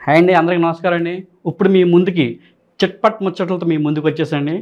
hi అండి అందరికీ నమస్కారం అండి ఇప్పుడు మీ ముందుకి చిట్పట్ ముచ్చట్లతో మీ ముందుకు వచ్చేసండి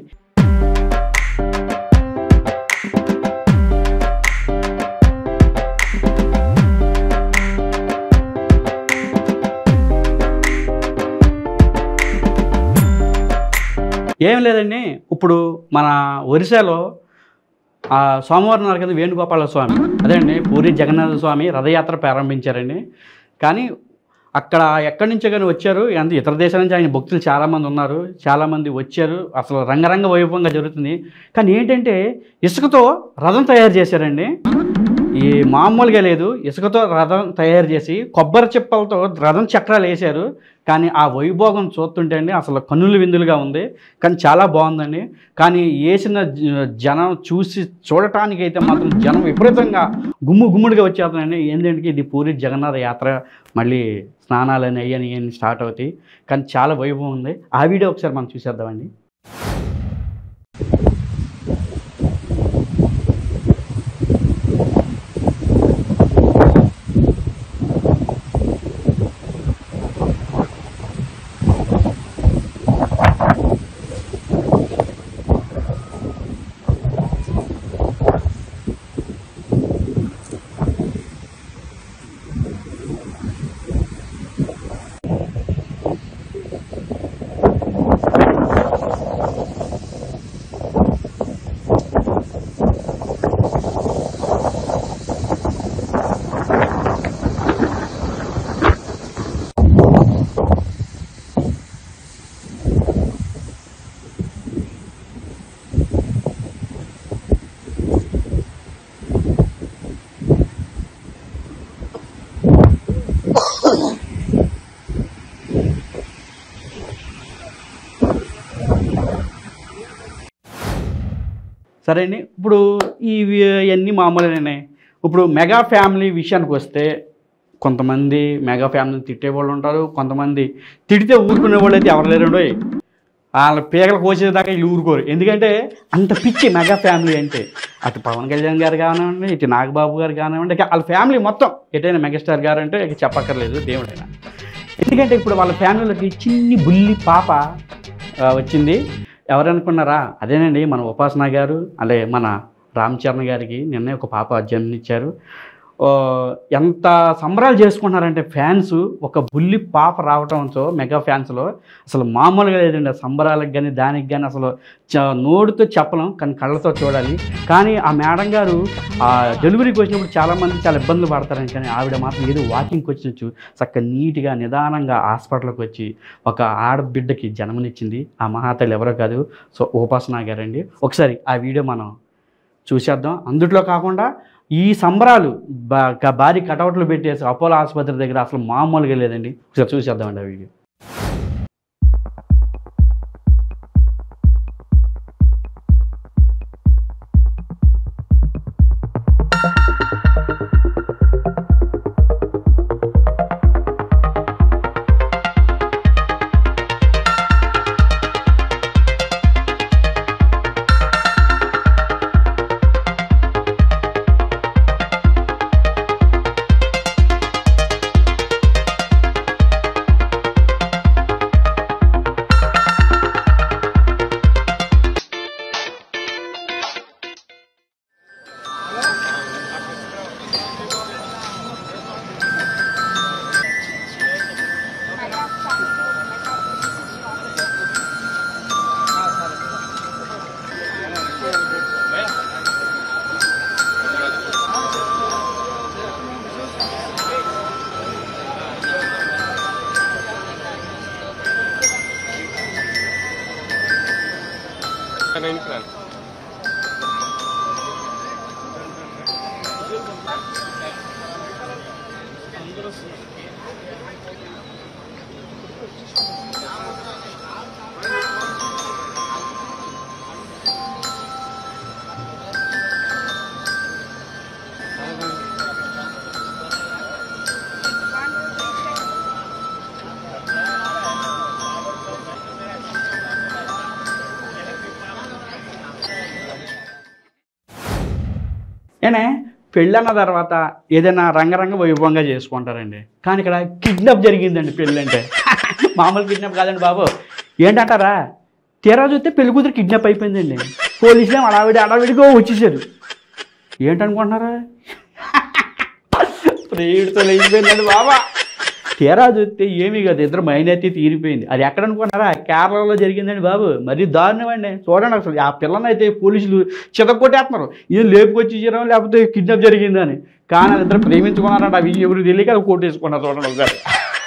ఏం లేదండి ఇప్పుడు మన ఒరిస్సాలో ఆ సోమవారం నాడు కింద వేణుగోపాల స్వామి అదే అండి పూరి జగన్నాథ స్వామి రథయాత్ర ప్రారంభించారండి కానీ అక్కడ ఎక్కడి నుంచో కానీ వచ్చారు అంత ఇతర దేశాల నుంచి ఆయన భక్తులు చాలామంది ఉన్నారు చాలామంది వచ్చారు అసలు రంగరంగ వైభవంగా జరుగుతుంది కానీ ఏంటంటే ఇసుకతో రథం తయారు చేశారండి ఈ మామూలుగా లేదు ఇసుకతో రథం తయారు చేసి కొబ్బరి చిప్పలతో రథం చక్రాలు వేశారు కానీ ఆ వైభోగం చూస్తుంటే అండి అసలు కన్నులు విందులుగా ఉంది కానీ చాలా బాగుందండి కానీ వేసిన జ- జనం చూసి చూడటానికి అయితే మాత్రం జనం విపరీతంగా గుమ్ము గుమ్ముడిగా వచ్చేస్తుందండి ఏంటంటే ఇది పూరి జగన్నాథ యాత్ర మళ్ళీ స్నానాలని అయ్యని ఇవన్నీ స్టార్ట్ అవుతాయి కానీ చాలా వైభవం ఉంది ఆ వీడియో ఒకసారి మనం చూసేద్దామండి సరే అండి ఇప్పుడు ఇవి ఇవన్నీ మామూలుగానే ఇప్పుడు మెగా ఫ్యామిలీ విషయానికి వస్తే కొంతమంది మెగా ఫ్యామిలీని తిట్టే వాళ్ళు ఉంటారు కొంతమంది తిడితే ఊరుకునే వాళ్ళు అయితే ఎవరు లేరు వాళ్ళ పీకలు కోసేదాకా వీళ్ళు ఊరుకోరు ఎందుకంటే అంత పిచ్చి మెగా ఫ్యామిలీ అంటే అటు పవన్ కళ్యాణ్ గారు కానివ్వండి ఇటు నాగబాబు గారు కానివ్వండి ఇక వాళ్ళ ఫ్యామిలీ మొత్తం ఎటైనా మెగాస్టార్ గారు అంటే ఇక చెప్పక్కర్లేదు దేవుడైనా ఎందుకంటే ఇప్పుడు వాళ్ళ ఫ్యామిలీలోకి చిన్ని బుల్లి పాప ఆ, వచ్చింది ఎవరనుకున్నారా అదేనండి మన ఉపాసన గారు అలాగే మన రామ్ చరణ్ గారికి నిన్నే ఒక పాప జన్మనిచ్చారు ఆ, ఎంత సంబరాలు చేసుకుంటున్నారంటే ఫ్యాన్స్ ఒక బుల్లి పాప రావడంతో మెగా ఫ్యాన్స్లో అసలు మామూలుగా లేదండి ఆ సంబరాలకు కానీ దానికి కానీ అసలు చ నోటితో చెప్పలేం కానీ కళ్ళతో చూడాలి కానీ ఆ మేడం గారు ఆ డెలివరీకి వచ్చినప్పుడు చాలామంది చాలా ఇబ్బందులు పడతారని కానీ ఆవిడ మాత్రం ఏదో వాకింగ్కి వచ్చినచ్చు చక్కగా నీట్గా నిదానంగా హాస్పిటల్కి వచ్చి ఒక ఆడబిడ్డకి జన్మనిచ్చింది ఆ మహాతల్లి ఎవరో కాదు సో ఉపాసన గారండి ఒకసారి ఆ వీడియో మనం చూసేద్దాం అందుట్లో కాకుండా ఈ సంబరాలు బా క- భారీ కటౌట్లు పెట్టేసి అపోలో ఆసుపత్రి దగ్గర అసలు మామూలుగా లేదండి ఒకసారి చూసేద్దామండి ఆ వీడియో ఏనే పెళ్ళన్న తర్వాత ఏదైనా రంగరంగ వైభవంగా చేసుకుంటారండి కానీ ఇక్కడ కిడ్నాప్ జరిగిందండి పెళ్ళి అంటే మామూలు కిడ్నాప్ కాదండి బాబు ఏంటంటారా తీరా చూస్తే పెళ్లి కూతురు కిడ్నాప్ అయిపోయిందండి పోలీసులు ఏమో అడావిడి అడావిడిగా వచ్చేసారు ఏంటనుకుంటున్నారా ప్రేయుడితో లేచిపోయిందండి బాబా తీరా చూస్తే ఏమీ కాదు ఇద్దరు మైనెత్తి తీరిపోయింది అది ఎక్కడ అనుకున్నారా కేరళలో జరిగిందండి బాబు మరీ దారుణం అండి చూడండి అసలు ఆ పిల్లని అయితే పోలీసులు చితక్కొట్టేస్తున్నారు ఏం లేపుకొచ్చి ఇచ్చారో లేకపోతే కిడ్నాప్ జరిగిందని కానీ అది ఇద్దరు ప్రేమించుకున్నారంట అవి ఎవరు తెలియక అది కోట్ వేసుకున్నారు చూడండి ఒకసారి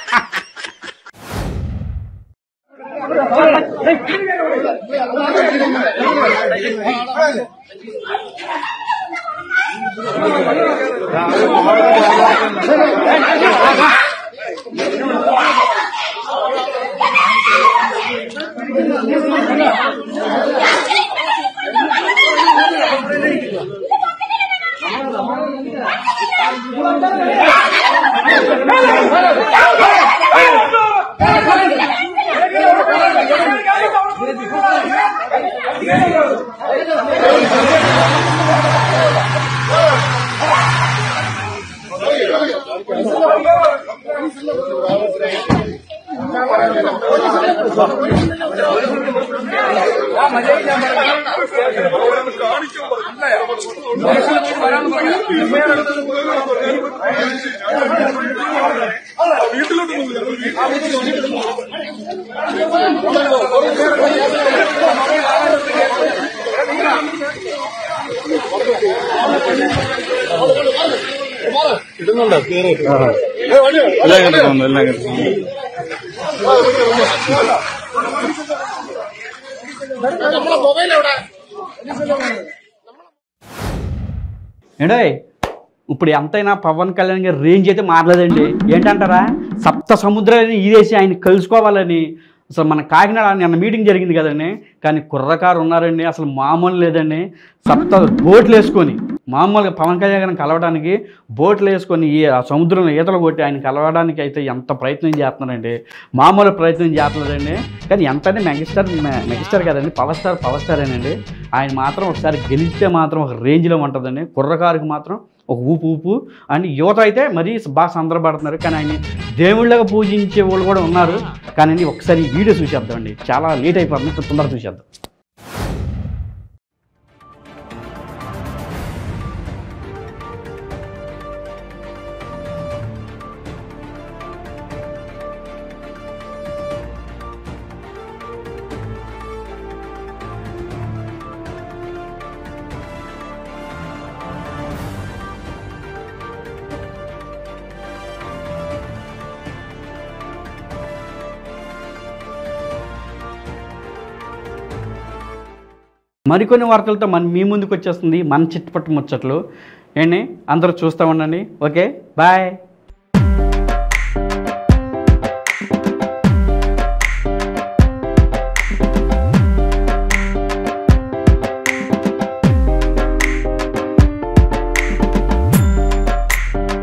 ఏంటో ఇప్పుడు ఎంతైనా పవన్ కళ్యాణ్ గారి రేంజ్ అయితే మారలేదండి ఏంటంటారా సప్త సముద్రాలని ఈదేసి ఆయన కలుసుకోవాలని అసలు మన కాకినాడ నిన్న మీటింగ్ జరిగింది కదండి కానీ కుర్రకారు ఉన్నారండి అసలు మామూలు లేదండి సప్త బోట్లు వేసుకొని మామూలుగా పవన్ కళ్యాణ్ గారిని కలవడానికి బోట్లు వేసుకొని ఈ ఆ సముద్రంలో ఈతలు కొట్టి ఆయన కలవడానికి అయితే ఎంత ప్రయత్నం చేస్తున్నారండి మామూలు ప్రయత్నం చేస్తలేదండి కానీ ఎంతనే మెగాస్టార్ మె- మెగాస్టార్ కదండి పవర్ స్టార్ పవర్ స్టారేనండి ఆయన మాత్రం ఒకసారి గెలిస్తే మాత్రం ఒక రేంజ్లో ఉంటుందండి కుర్రకారుకి మాత్రం ఒక ఊపు ఊపు అండ్ యువత అయితే మరీ బాగా సందర్భపడుతున్నారు కానీ ఆయన దేవుళ్ళగా పూజించే వాళ్ళు కూడా ఉన్నారు కానీ ఒకసారి ఈ వీడియో చూసేద్దామండి చాలా లేట్ అయిపోతుంది కొంచెం తొందరగా చూసేద్దాం మరికొన్ని వార్తలతో మన మీ ముందుకు వచ్చేస్తుంది మన చిట్టుపట్టు ముచ్చట్లు ఏంటి అందరూ చూస్తూ ఉండండి ఓకే బాయ్